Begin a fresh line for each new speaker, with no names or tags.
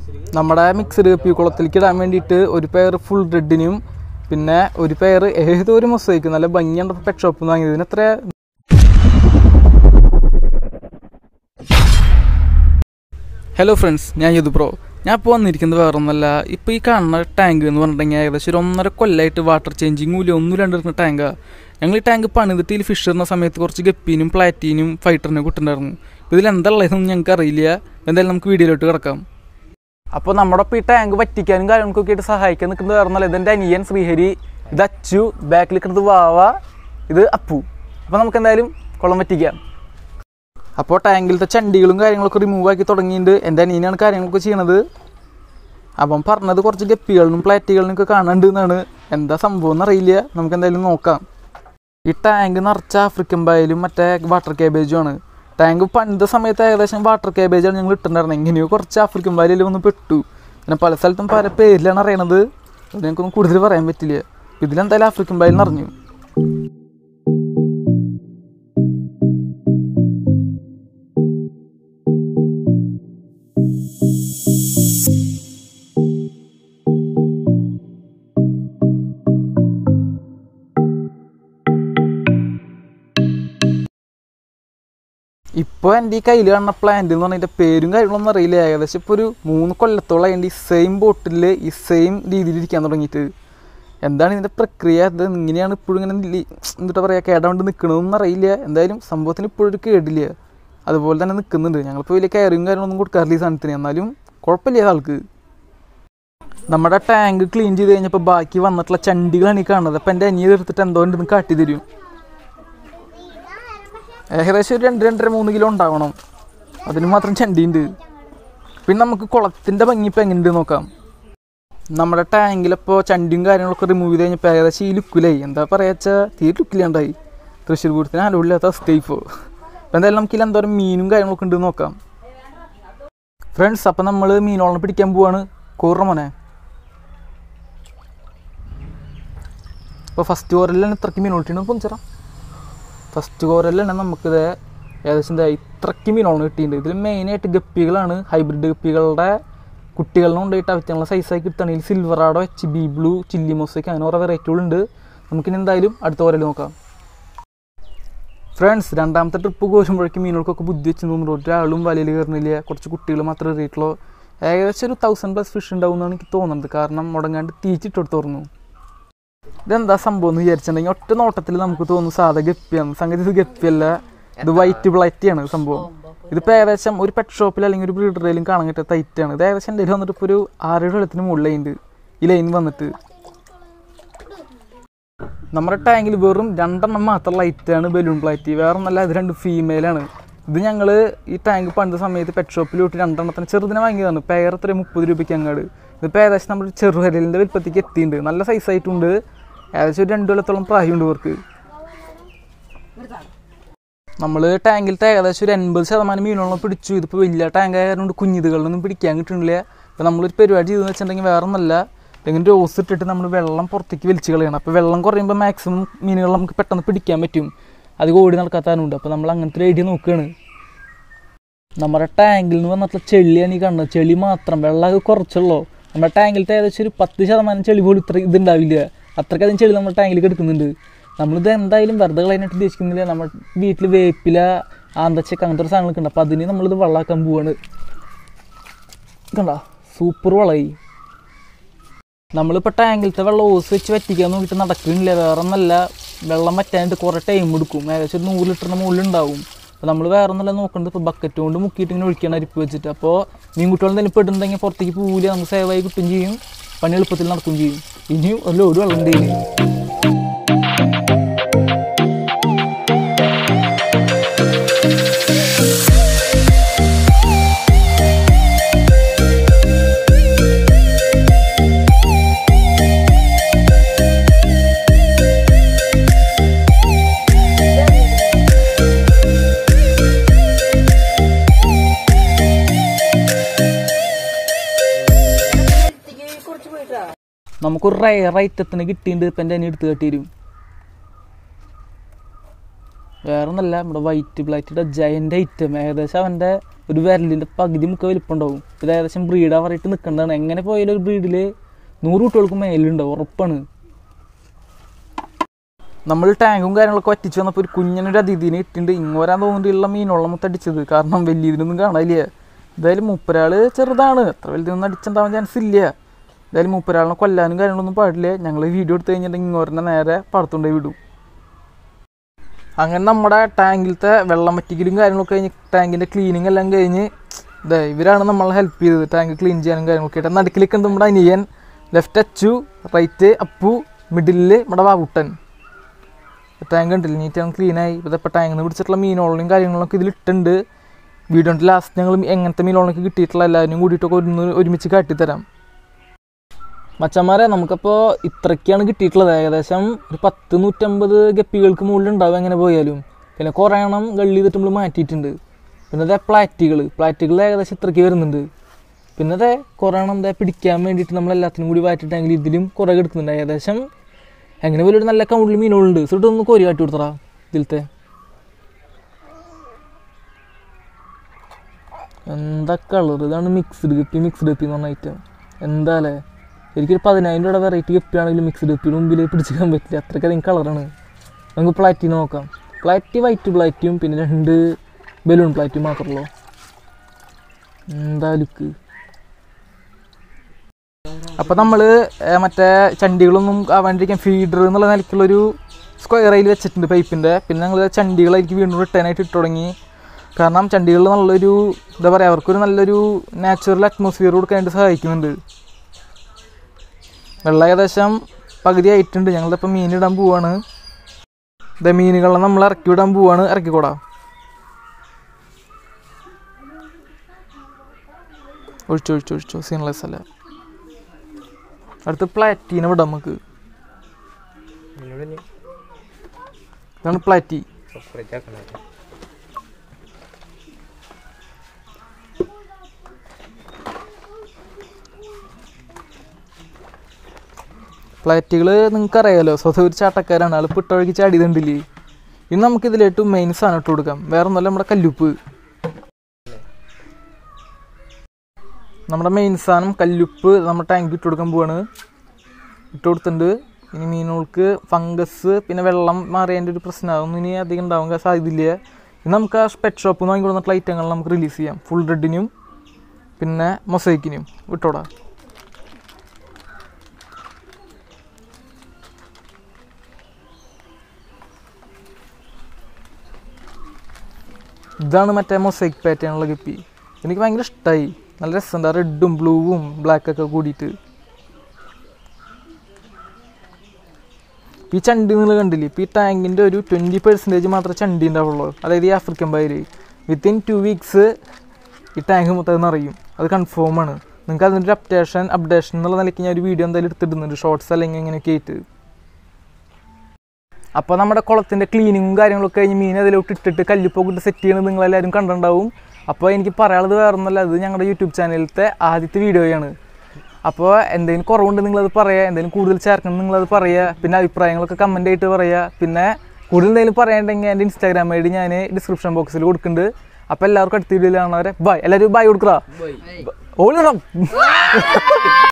നമ്മുടെ മിക്സഡ് കപ്പി കുളത്തിലേക്ക് ഇടാൻ വേണ്ടിയിട്ട് ഒരു പെയർ ഫുൾ റെഡിനും പിന്നെ ഒരു പെയർ ഏതോ ഒരു മൊസൈക്ക് നല്ല ഭംഗിയുണ്ട് പെറ്റ് ഷോപ്പിൽ നിന്ന് വാങ്ങിയത് ഇതിന് എത്ര ഹലോ ഫ്രണ്ട്സ് ഞാൻ യദു ബ്രോ ഞാൻ ഇപ്പോൾ വന്നിരിക്കുന്നത് വേറെ ഒന്നല്ല ഇപ്പോൾ ഈ കാണുന്ന ടാങ്ക് എന്ന് പറഞ്ഞിട്ടുണ്ടെങ്കിൽ ഏകദേശം ഒരു ഒന്നര കൊല്ലമായിട്ട് വാട്ടർ ചേഞ്ചിങ് മൂല്യം ഒന്നും രണ്ടിരുന്ന ടാങ്കാണ് ഞങ്ങൾ ഈ ടാങ്ക് പണിതിട്ട് ഇതിൽ ഫിഷ് ഇടുന്ന സമയത്ത് കുറച്ച് ഗപ്പീനും പ്ലാറ്റീനും ഫൈറ്ററിനും കിട്ടുന്നുണ്ടായിരുന്നു ഇപ്പോൾ ഇതിൽ എന്താ ഉള്ളതെന്നൊന്നും ഞങ്ങൾക്ക് അറിയില്ല എന്തായാലും നമുക്ക് വീഡിയോയിലോട്ട് കിടക്കാം അപ്പോൾ നമ്മുടെ ഇപ്പോൾ ഈ ടാങ്ക് വറ്റിക്കാനും കാര്യങ്ങൾക്കൊക്കെ ആയിട്ട് സഹായിക്കാൻ നിൽക്കുന്നത് വേറെ ഒന്നല്ല ഇതെൻ്റെ അനിയൻ ശ്രീഹരി ഇത് അച്ചു ബാക്കിൽ നിൽക്കുന്നത് വാവ ഇത് അപ്പു അപ്പോൾ നമുക്ക് എന്തായാലും കുളം വറ്റിക്കാം അപ്പോൾ ടാങ്കിലത്തെ ചണ്ടികളും കാര്യങ്ങളൊക്കെ റിമൂവ് ആക്കി തുടങ്ങിയിട്ടുണ്ട് എൻ്റെ അനിയനാണ് കാര്യങ്ങളൊക്കെ ചെയ്യണത് അപ്പം പറഞ്ഞത് കുറച്ച് ഗപ്പികളിലും പ്ലാറ്റുകളിലും ഒക്കെ കാണാണ്ട് എന്നാണ് എന്താ സംഭവം എന്നറിയില്ല നമുക്ക് എന്തായാലും നോക്കാം ഈ ടാങ്ക് നിറച്ച ആഫ്രിക്കൻ ബായിലും മറ്റേ വാട്ടർ കേബേജും ആണ് ടാങ്ക് പണ്ട് സമയത്ത് ഏകദേശം വാട്ടർ കേബേജാണ് ഞങ്ങൾ ഇട്ടിട്ടുണ്ടായിരുന്നത് എങ്ങനെയോ കുറച്ച് ആഫ്രിക്കൻ ബായിൽ വന്ന് പെട്ടു പിന്നെ പല സ്ഥലത്തും പല പേരിലാണ് അറിയണത് അത് ഞങ്ങൾക്കൊന്നും കൂടുതൽ പറയാൻ പറ്റില്ല ഇതിലെന്തായാലും ആഫ്രിക്കൻ ബായിൽ നിറഞ്ഞു ഇപ്പോൾ എൻ്റെ ഈ കയ്യിൽ കാണുന്ന പ്ലാന്റ് എന്ന് പറഞ്ഞാൽ പേരും കാര്യങ്ങളൊന്നും അറിയില്ല ഏകദേശം ഇപ്പോൾ ഒരു മൂന്ന് കൊല്ലത്തോളം എൻ്റെ ഈ സെയിം ബോട്ടിൽ ഈ സെയിം രീതിയിൽ ഇരിക്കാൻ തുടങ്ങിയിട്ട് എന്താണ് ഇതിൻ്റെ പ്രക്രിയ ഇത് ഇങ്ങനെയാണ് ഇപ്പോഴും ഇങ്ങനെ ലി- എന്താ പറയുക കേടാണ്ട് നിൽക്കണമെന്ന് അറിയില്ല എന്തായാലും സംഭവത്തിന് ഇപ്പോഴും ഒരു കേടില്ല അതുപോലെ തന്നെ നിൽക്കുന്നുണ്ട് ഞങ്ങളിപ്പോൾ വലിയ കയറിയും കാര്യങ്ങളൊന്നും കൊടുക്കാറില്ല ഈ സാധനത്തിന് എന്നാലും കുഴപ്പമില്ല ആൾക്ക് നമ്മുടെ ടാങ്ക് ക്ലീൻ ചെയ്ത് കഴിഞ്ഞപ്പോൾ ബാക്കി വന്നിട്ടുള്ള ചണ്ടികളാണ് ഈ കാണുന്നത് അപ്പം എൻ്റെ അനിയത് എടുത്തിട്ട് എന്തോ ഉണ്ടെന്ന് കാട്ടി തരും ഏകദേശം ഒരു രണ്ട് രണ്ടര മൂന്ന് കിലോ ഉണ്ടാവണം അതിന് മാത്രം ചണ്ടിയുണ്ട് പിന്നെ നമുക്ക് കുളത്തിൻ്റെ ഭംഗി ഇപ്പോൾ എങ്ങനെയുണ്ട് നോക്കാം നമ്മുടെ ടാങ്കിലിപ്പോൾ ചണ്ടിയും കാര്യങ്ങളൊക്കെ റിമൂവ് ചെയ്ത് കഴിഞ്ഞപ്പോൾ ഏകദേശം ഈ ലുക്കിലായി എന്താ പറയുക വെച്ചാൽ തീരെ ലുക്കിലുണ്ടായി തൃശ്ശൂർ പൂരത്തിന് അനുഭവമില്ലാത്ത അവസ്ഥയായി ഇപ്പോൾ അപ്പോൾ എന്തായാലും നമുക്കിൽ എന്തോരം മീനും കാര്യങ്ങളൊക്കെ ഉണ്ട് നോക്കാം ഫ്രണ്ട്സ് അപ്പം നമ്മൾ മീനോളം പിടിക്കാൻ പോവാണ് കൂറ മോനെ അപ്പോൾ ഫസ്റ്റ് കോരലിലാണ് ഇത്രയ്ക്ക് മീനോട്ടിയാണ് പൊഞ്ചറ ഫസ്റ്റ് കോരലിലാണ് നമുക്കിത് ഏകദേശം ദേ ഇത്രയ്ക്ക് മീനോളം കിട്ടിയിട്ടുണ്ട് ഇതിൽ മെയിനായിട്ട് ഗപ്പികളാണ് ഹൈബ്രിഡ് ഗപ്പികളുടെ കുട്ടികളിനെ കൊണ്ടുപോയിട്ട് അവറ്റുള്ള സൈസാക്കി കിട്ടുകയാണെങ്കിൽ Silverado H B blue chilli mosaic അങ്ങനെ കുറേ വെറൈറ്റികളുണ്ട് നമുക്കിനി എന്തായാലും അടുത്ത കോരൽ നോക്കാം ഫ്രണ്ട്സ് രണ്ടാമത്തെ ട്രിപ്പ് കോരുമ്പോഴേക്കും മീനുകൾക്കൊക്കെ ബുദ്ധി വെച്ച് തോന്നുന്നു ഒരാളും വലയിൽ കയറുന്നില്ല കുറച്ച് കുട്ടികൾ മാത്രമേ എറിയിട്ടുള്ളൂ ഏകദേശം ഒരു തൗസൻഡ് പ്ലസ് ഫിഷ് ഉണ്ടാവും എന്നാണ് എനിക്ക് തോന്നുന്നത് കാരണം മുടങ്ങാണ്ട് തീച്ചിട്ടെടുത്ത് തുറന്നു ഇതെന്താ സംഭവം എന്ന് വിചാരിച്ചിട്ടുണ്ടെങ്കിൽ ഒറ്റ നോട്ടത്തിൽ നമുക്ക് തോന്നും സാധാ ഗപ്പിയാണ് സംഗതി ഇത് ഗപ്പിയല്ല ഇത് വൈറ്റ് ബ്ലൈറ്റിയാണ് സംഭവം ഇതിപ്പോൾ ഏകദേശം ഒരു പെറ്റ് ഷോപ്പിൽ അല്ലെങ്കിൽ ഒരു ബ്രീഡറിലും കാണാൻ കിട്ടിയ തൈറ്റാണ് ഇത് ഏകദേശം എൻ്റെ കയ്യിൽ വന്നിട്ട് ഇപ്പോൾ ഒരു ആറേഴ് വെള്ളത്തിന് മുകളിലുണ്ട് ഈ ലൈൻ വന്നിട്ട് നമ്മുടെ ടാങ്കിൽ വെറും രണ്ടെണ്ണം മാത്രം ലൈറ്റാണ് ബലൂൺ പ്ലാറ്റ് വേറെ ഒന്നല്ല ഇത് രണ്ട് ഫീമെയിലാണ് ഇത് ഞങ്ങൾ ഈ ടാങ്ക് പണ്ട് സമയത്ത് പെറ്റ് ഷോപ്പിൽ വിട്ട് രണ്ടെണ്ണത്തിന് ചെറുതിനെ വാങ്ങിയതാണ് പെയർ എത്ര മുപ്പത് രൂപയ്ക്ക് അങ്ങാട് ഇതിപ്പോൾ ഏകദേശം നമ്മുടെ ചെറുഹരലിൻ്റെ വലിപ്പത്തേക്ക് എത്തിയിട്ടുണ്ട് നല്ല സൈസായിട്ടുണ്ട് ഏകദേശം ഒരു രണ്ട് കൊല്ലത്തോളം പ്രായമുണ്ട് ഇവർക്ക് നമ്മൾ ടാങ്കിലത്തെ ഏകദേശം ഒരു എൺപത് ശതമാനം മീനുകളൊന്നും പിടിച്ചു ഇതിപ്പോൾ വലിയ ടാങ്ക് ആയതുകൊണ്ട് കുഞ്ഞിതുകളൊന്നും പിടിക്കാൻ കിട്ടുന്നില്ല ഇപ്പോൾ നമ്മളൊരു പരിപാടി ചെയ്തെന്ന് വെച്ചിട്ടുണ്ടെങ്കിൽ വേറെ ഒന്നല്ല ഇങ്ങനെ റോസ് ഇട്ടിട്ട് നമ്മൾ വെള്ളം പുറത്തേക്ക് വലിച്ച് കളയണം അപ്പോൾ വെള്ളം കുറയുമ്പോൾ മാക്സിമം മീനുകൾ നമുക്ക് പെട്ടെന്ന് പിടിക്കാൻ പറ്റും അത് ഓടി നടക്കാത്തതുണ്ട് അപ്പോൾ നമ്മൾ അങ്ങനത്തെ ഒരു ഐഡിയ നോക്കുകയാണ് നമ്മുടെ ടാങ്കിൽ നിന്ന് വന്നിട്ടുള്ള ചെളിയാണ് ഈ കാണുന്നത് ചെളി മാത്രം വെള്ളം കുറച്ചുള്ളൂ നമ്മുടെ ടാങ്കിലത്തെ ഏകദേശം ഒരു പത്ത് ശതമാനം ചെളി പോലും ഇത്ര ഇതുണ്ടാവില്ല അത്രയ്ക്കധികം ചെളി നമ്മുടെ ടാങ്കിൽ എടുക്കുന്നുണ്ട് നമ്മളിത് എന്തായാലും വെറുതെ കളയാനായിട്ട് ഉദ്ദേശിക്കുന്നില്ല നമ്മുടെ വീട്ടിൽ വേപ്പില ആന്തച്ചക്ക അങ്ങനത്തെ ഒരു സാധനങ്ങളൊക്കെ ഉണ്ട് അപ്പോൾ അതിന് നമ്മളിത് വെള്ളമാക്കാൻ പോവാണ് കണ്ട സൂപ്പർ വളമായി നമ്മളിപ്പോൾ ടാങ്കിലത്തെ വെള്ളം ഓസ് വെച്ച് വറ്റിക്കാൻ നോക്കിയിട്ട് നടക്കുന്നില്ല വേറെ ഒന്നല്ല വെള്ളം വറ്റാനായിട്ട് കുറേ ടൈം എടുക്കും ഏകദേശം ഒരു നൂറ് ലിറ്ററിന് മുകളിൽ ഉണ്ടാവും അപ്പോൾ നമ്മൾ വേറെ ഒന്നല്ല നോക്കേണ്ടത് ഇപ്പോൾ ബക്കറ്റ് കൊണ്ട് മുക്കിയിട്ട് ഇങ്ങനെ ഒഴിക്കണം അരിപ്പ് വെച്ചിട്ട് അപ്പോൾ മീൻകുട്ടികൾ എന്തെങ്കിലും പെടുന്നുണ്ടെങ്കിൽ പുറത്തേക്ക് പോവില്ല നമുക്ക് സേവായി കിട്ടുകയും ചെയ്യും പണി എളുപ്പത്തിൽ നടക്കുകയും ചെയ്യും ഇനിയും ഒരു ലോഡ് വെള്ളം ഉണ്ട് ഇതിന് നമുക്കൊരു റയർ ഐറ്റത്തിന് കിട്ടിയിട്ടുണ്ട് ഇപ്പം എൻ്റെ അതിന് എടുത്ത് കാട്ടി തരും വേറെ ഒന്നല്ല നമ്മുടെ വൈറ്റ് ബ്ലൈറ്റിയുടെ ജയൻ്റ് ഐറ്റം ഏകദേശം അവൻ്റെ ഒരു വിരലിൻ്റെ പകുതി മുക്ക വലിപ്പം ഉണ്ടാവും ഇത് ഏകദേശം ബ്രീഡാ പറഞ്ഞിട്ട് നിൽക്കേണ്ടതാണ് എങ്ങനെ പോയാലും ഒരു ബ്രീഡിൽ നൂറ് കുട്ടികൾക്ക് മേലുണ്ടാവും ഉറപ്പാണ് നമ്മൾ ടാങ്കും കാര്യങ്ങളൊക്കെ വറ്റിച്ച് വന്നപ്പോൾ ഒരു കുഞ്ഞനൊരു അതിഥിനെ ഇട്ടിട്ടുണ്ട് ഇങ്ങ് വരാൻ തോന്നിയിട്ടുള്ള മീനോളം മൊത്തം അടിച്ചത് കാരണം വലിയ ഇതിനൊന്നും കാണാനില്ല എന്തായാലും മൂപ്പരാള് ചെറുതാണ് അത്ര വലുതൊന്നും അടിച്ചുണ്ടാവാൻ ചാൻസ് ഇല്ല എന്തായാലും മൂപ്പരാളിനെ കൊല്ലാനും കാര്യങ്ങളൊന്നും പാടില്ല ഞങ്ങൾ വീഡിയോ എടുത്ത് കഴിഞ്ഞിട്ടുണ്ടെങ്കിൽ ഇങ്ങോരനെ നേരെ പടത്തുകൊണ്ടേ വിടും അങ്ങനെ നമ്മുടെ ടാങ്കിലത്തെ വെള്ളം വറ്റിക്കലും കാര്യങ്ങളൊക്കെ കഴിഞ്ഞ് ടാങ്കിൻ്റെ ക്ലീനിങ് എല്ലാം കഴിഞ്ഞ് ഇതേ ഇവരാണ് നമ്മളെ ഹെൽപ്പ് ചെയ്തത് ടാങ്ക് ക്ലീൻ ചെയ്യാനും കാര്യങ്ങളൊക്കെ ആയിട്ട് നടുക്കിലേക്ക് ഉണ്ട് നമ്മുടെ അനിയൻ ലെഫ്റ്റ് അച്ചു റൈറ്റ് അപ്പു മിഡിലിൽ നമ്മുടെ ബാബുട്ടൻ ടാങ്ക് ഉണ്ടല്ലോ നീറ്റാണ് ക്ലീനായി ഇപ്പോൾ ടാങ്കിൽ നിന്ന് പിടിച്ചിട്ടുള്ള മീനോളനും കാര്യങ്ങളൊക്കെ ഇതിലിട്ടുണ്ട് വീഡിയോൻ്റെ ലാസ്റ്റ് ഞങ്ങൾ എങ്ങനത്തെ മീനോളനൊക്കെ കിട്ടിയിട്ടുള്ള എല്ലാവരും കൂടിയിട്ടൊക്കെ ഒന്ന് ഒരുമിച്ച് കാട്ടിത്തരാം മച്ചന്മാരെ നമുക്കപ്പോൾ ഇത്രയ്ക്കാണ് കിട്ടിയിട്ടുള്ളത് ഏകദേശം ഒരു പത്ത് നൂറ്റമ്പത് ഗപ്പികൾക്ക് മുകളിൽ ഉണ്ടാവും എങ്ങനെ പോയാലും പിന്നെ കുറേ എണ്ണം ഗള്ളി ചെയ്തിട്ട് നമ്മൾ മാറ്റിയിട്ടുണ്ട് പിന്നെ അതേ പ്ലാറ്റുകൾ പ്ലാറ്റുകൾ ഏകദേശം ഇത്രയ്ക്ക് വരുന്നുണ്ട് പിന്നെ അതേ കുറേ എണ്ണം എന്താ പിടിക്കാൻ വേണ്ടിയിട്ട് നമ്മൾ എല്ലാത്തിനും കൂടി മാറ്റിയിട്ടെങ്കിൽ ഇതിലും കുറേ കിടക്കുന്നുണ്ട് ഏകദേശം എങ്ങനെ പോലും ഒരു നല്ല കൗണ്ടിൽ മീനുകളുണ്ട് സുട്ട് ഒന്ന് കോരി കാട്ടി കൊടുത്തറാ ഇതിലത്തെ എന്താ കളർ ഇതാണ് മിക്സ്ഡ് ഗപ്പി മിക്സ്ഡ് ഗപ്പി എന്ന് പറഞ്ഞ ഐറ്റം എന്താ അല്ലേ ശരിക്കും പതിനായിരം രൂപയുടെ വെറൈറ്റി ഗപ്പി ആണെങ്കിലും മിക്സ്ഡ് ഗപ്പിയുടെ മുമ്പിൽ പിടിച്ചിക്കാൻ പറ്റില്ല അത്രയ്ക്കധികം കളറാണ് നമുക്ക് പ്ലാറ്റിന് നോക്കാം പ്ലാറ്റി വൈറ്റ് പ്ലാറ്റിയും പിന്നെ രണ്ട് ബലൂൺ പ്ലാറ്റും മാത്രമല്ലോ എന്താ ലുക്ക് അപ്പോൾ നമ്മൾ മറ്റേ ചണ്ടികളൊന്നും ആവാണ്ടിരിക്കാൻ ഫീഡർ എന്നുള്ള നിലയ്ക്കുള്ളൊരു സ്ക്വയർ അതിൽ വെച്ചിട്ടുണ്ട് പൈപ്പിൻ്റെ പിന്നെ ഞങ്ങൾ ചണ്ടികളായിരിക്കും വീണ്ടും റിട്ടേൺ ആയിട്ട് ഇട്ട് തുടങ്ങി കാരണം ചണ്ടികളിൽ നല്ലൊരു എന്താ പറയുക അവർക്കൊരു നല്ലൊരു നാച്ചുറൽ അറ്റ്മോസ്ഫിയർ കൊടുക്കാനായിട്ട് സഹായിക്കുന്നുണ്ട് വെള്ളം ഏകദേശം പകുതി ആയിട്ടുണ്ട് ഞങ്ങളിപ്പോൾ മീനിടാൻ പോവാണ് ഇതേ മീനുകളെ നമ്മൾ ഇറക്കി വിടാൻ പോവാണ് ഇറക്കിക്കൂടാ ഒഴിച്ചു ഒഴിച്ചു ഒഴിച്ചു സീൻലെസ് അല്ല അടുത്ത് പ്ലാറ്റീനെ വിടാം നമുക്ക് ഇതാണ് പ്ലാറ്റി ഫ്ലാറ്റുകൾ നിങ്ങൾക്ക് അറിയാലോ സ്വതം ഒരു ചാട്ടക്കാരാണ് ആൾ പിട്ടൊഴുകി ചാടിയതുണ്ടില്ലേ ഇനി നമുക്ക് ഇതിലേട്ട് മെയിൻ സാധനം ഇട്ട് കൊടുക്കാം വേറെ ഒന്നുമല്ല നമ്മുടെ കല്ലുപ്പ് നമ്മുടെ മെയിൻ സാധനം കല്ലുപ്പ് നമ്മുടെ ടാങ്ക് ഇട്ട് കൊടുക്കാൻ പോവാണ് ഇട്ട് കൊടുത്തിട്ടുണ്ട് ഇനി മീനുകൾക്ക് ഫംഗസ് പിന്നെ വെള്ളം മാറിയതിൻ്റെ ഒരു പ്രശ്നം അതൊന്നും ഇനി അധികം ഉണ്ടാവാൻ സാധ്യതയില്ല ഇനി നമുക്ക് ആ പെറ്റ് ഷോപ്പിൽ നിന്ന് വാങ്ങിക്കൊടുന്നിട്ടുള്ള ഐറ്റങ്ങൾ നമുക്ക് റിലീസ് ചെയ്യാം ഫുൾ റെഡിനും പിന്നെ മൊസൈക്കിനും വിട്ടോടാ ഇതാണ് മറ്റേ മൊസൈക്ക് പാറ്റേണുള്ള ഗപ്പി എനിക്ക് ഭയങ്കര ഇഷ്ടമായി നല്ല രസമുണ്ട് റെഡും ബ്ലൂവും ബ്ലാക്കൊക്കെ കൂടിയിട്ട് ഈ ചണ്ടി നിങ്ങൾ കണ്ടില്ലേ ഇപ്പോൾ ഈ ടാങ്കിൻ്റെ ഒരു ട്വൻറ്റി പെർസെൻറ്റേജ് മാത്രമേ ചണ്ടി ഉണ്ടാവുള്ളൂ അതായത് ഈ ആഫ്രിക്കൻ ബയര് വിത്തിൻ ടു വീക്സ് ഈ ടാങ്ക് മൊത്തം നിറയും അത് കൺഫേം ആണ് നിങ്ങൾക്ക് അതിൻ്റെ ഒരു അപ്ഡേഷൻ അപ്ഡേഷൻ എന്നുള്ള നിലയ്ക്ക് ഞാൻ ഒരു വീഡിയോ എന്തായാലും എടുത്തിടുന്നുണ്ട് ഷോർട്സ് അല്ലെങ്കിൽ ഇങ്ങനെയൊക്കെ ആയിട്ട് അപ്പോൾ നമ്മുടെ കുളത്തിൻ്റെ ക്ലീനിങ്ങും കാര്യങ്ങളൊക്കെ കഴിഞ്ഞ് മീൻ അതിലോട്ട് ഇട്ടിട്ട് കല്ലുപ്പൊക്കെ ഇട്ട് സെറ്റ് ചെയ്യണത് നിങ്ങളെല്ലാവരും കണ്ടിട്ടുണ്ടാവും അപ്പോൾ എനിക്ക് പറയാനുള്ളത് വേറെ ഒന്നുമല്ല അത് ഞങ്ങളുടെ യൂട്യൂബ് ചാനലിലത്തെ ആദ്യത്തെ വീഡിയോയാണ് അപ്പോൾ എന്തെങ്കിലും കുറവുണ്ട് നിങ്ങളത് പറയുക എന്തെങ്കിലും കൂടുതൽ ചേർക്കണം നിങ്ങളത് പറയുക പിന്നെ അഭിപ്രായങ്ങളൊക്കെ കമൻ്റ് ആയിട്ട് പറയുക പിന്നെ കൂടുതൽ എന്തെങ്കിലും പറയാനുണ്ടെങ്കിൽ എൻ്റെ ഇൻസ്റ്റാഗ്രാം ഐ ഡി ഞാൻ ഡിസ്ക്രിപ്ഷൻ ബോക്സിൽ കൊടുക്കുന്നുണ്ട് അപ്പോൾ എല്ലാവർക്കും അടുത്ത വീഡിയോയിൽ കാണുന്നവരെ ബൈ എല്ലാവരും ബൈ കൊടുക്കുക ഓളിടണം